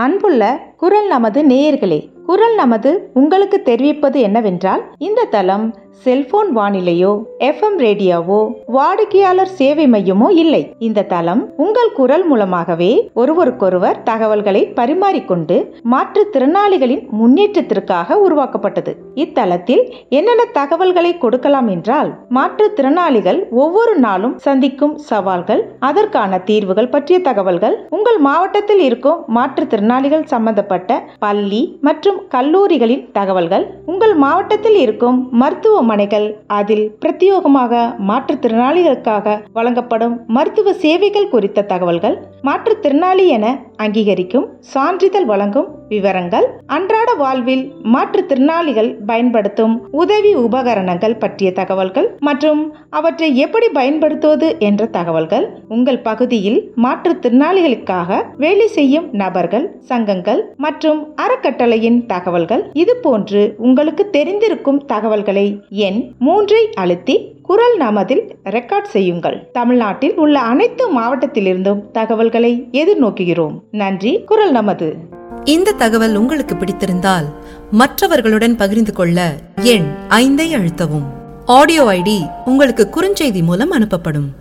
அன்புள்ள குரல் நமது நேயர்களே குரல் நமது உங்களுக்கு தெரிவிப்பது என்னவென்றால் இந்த தளம் செல்போன் வானிலையோ எஃப்எம் ரேடியோவோ வாடிக்கையாளர் சேவை மையமோ இல்லை இந்த தளம் உங்கள் குரல் மூலமாகவே ஒருவருக்கொருவர் தகவல்களை பரிமாறிக்கொண்டு மாற்றுத்திறனாளிகளின் முன்னேற்றத்திற்காக உருவாக்கப்பட்டது இத்தளத்தில் என்னென்ன தகவல்களை கொடுக்கலாம் என்றால் மாற்றுத்திறனாளிகள் ஒவ்வொரு நாளும் சந்திக்கும் சவால்கள் அதற்கான தீர்வுகள் பற்றிய தகவல்கள் உங்கள் மாவட்டத்தில் இருக்கும் மாற்றுத்திறனாளிகள் சம்பந்தப்பட்ட பள்ளி மற்றும் கல்லூரிகளின் தகவல்கள் உங்கள் மாவட்டத்தில் இருக்கும் மருத்துவமனைகள் அதில் பிரத்யேகமாக மாற்றுத்திறனாளிகளுக்காக வழங்கப்படும் மருத்துவ சேவைகள் குறித்த தகவல்கள் மாற்றுத்திறனாளி என அங்கீகரிக்கும் சான்றிதழ் வழங்கும் விவரங்கள் அன்றாட வாழ்வில் மாற்றுத்திறனாளிகள் பயன்படுத்தும் உதவி உபகரணங்கள் பற்றிய தகவல்கள் மற்றும் அவற்றை எப்படி பயன்படுத்துவது என்ற தகவல்கள் உங்கள் பகுதியில் மாற்றுத்திறனாளிகளுக்காக வேலை செய்யும் நபர்கள் சங்கங்கள் மற்றும் அறக்கட்டளையின் தகவல்கள் இது போன்று உங்களுக்கு தெரிந்திருக்கும் தகவல்களை எண் மூன்றை அழுத்தி குரல் நமதில் ரெக்கார்ட் செய்யுங்கள் தமிழ்நாட்டில் உள்ள அனைத்து மாவட்டத்திலிருந்தும் தகவல்களை எதிர்நோக்குகிறோம் நன்றி குரல் நமது இந்த தகவல் உங்களுக்கு பிடித்திருந்தால் மற்றவர்களுடன் பகிர்ந்து கொள்ள எண் ஐந்தை அழுத்தவும் ஆடியோ ஐடி உங்களுக்கு குறுஞ்செய்தி மூலம் அனுப்பப்படும்